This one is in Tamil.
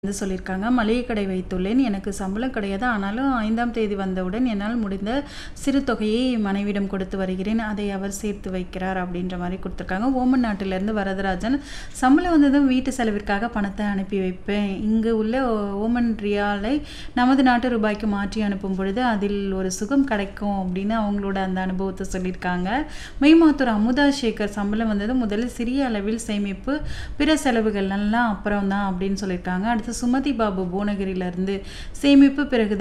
வந்து சொல்லியிருக்காங்க மளிகை கடை வைத்துள்ளேன் எனக்கு சம்பளம் கிடையாது ஆனாலும் ஐந்தாம் தேதி வந்தவுடன் என்னால் முடிந்த சிறு தொகையை மனைவிடம் கொடுத்து வருகிறேன் அதை அவர் சேர்த்து வைக்கிறார் அப்படின்ற மாதிரி கொடுத்துருக்காங்க ஓமன் நாட்டிலேருந்து வரதராஜன் சம்பளம் வந்ததும் வீட்டு செலவிற்காக பணத்தை அனுப்பி வைப்பேன் இங்கு உள்ள ஓ- ஓமன் ரியாலை நமது நாட்டு ரூபாய்க்கு மாற்றி அனுப்பும் பொழுது அதில் ஒரு சுகம் கிடைக்கும் அப்படின்னு அவங்களோட அந்த அனுபவத்தை சொல்லியிருக்காங்க மெய்மாத்தூர் அமுதா சேகர் சம்பளம் வந்தது முதலில் சிறிய அளவில் சேமிப்பு பிற செலவுகள் எல்லாம் அப்புறம் தான் அப்படின்னு சொல்லியிருக்காங்க அடுத்து சுமதி பாபு புவனகிரியிலேருந்து சேமிப்பு பிறகு